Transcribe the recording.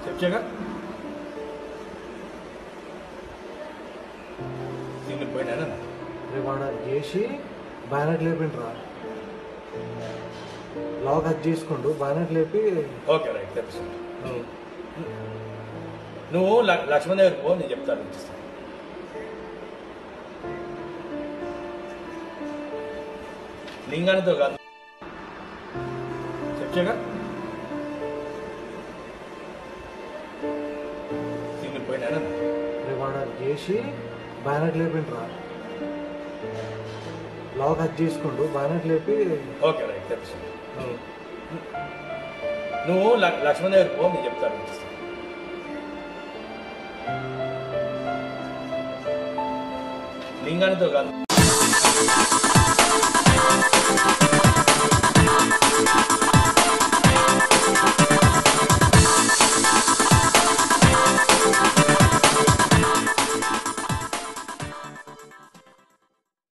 చెప్పాగా దీన్ని పోయినా రేపు వాడు అది చేసి బ్యానెట్ లేపిండ్రా లాగ్ అది చేసుకుంటూ బ్యానెట్ లేపి ఓకే రైట్ తెప్పిస్తాను నువ్వు ల- లక్ష్మణ్ దగ్గరికి పో నేను చెప్తాను ఇస్తాను లింగానితో కాదు చెప్పాగా దీన్ని పోయినా రేపు వాడు అది చేసి బ్యానెట్ లేపిండ్రా లాగ్ అది చేసుకుంటూ బ్యానెట్ లేపి ఓకే రైట్ తెప్పిస్తాను నువ్వు ల- లక్ష్మణ్ దగ్గరికి పో నేను చెప్తాను ఇస్తాను లింగానితో కాదు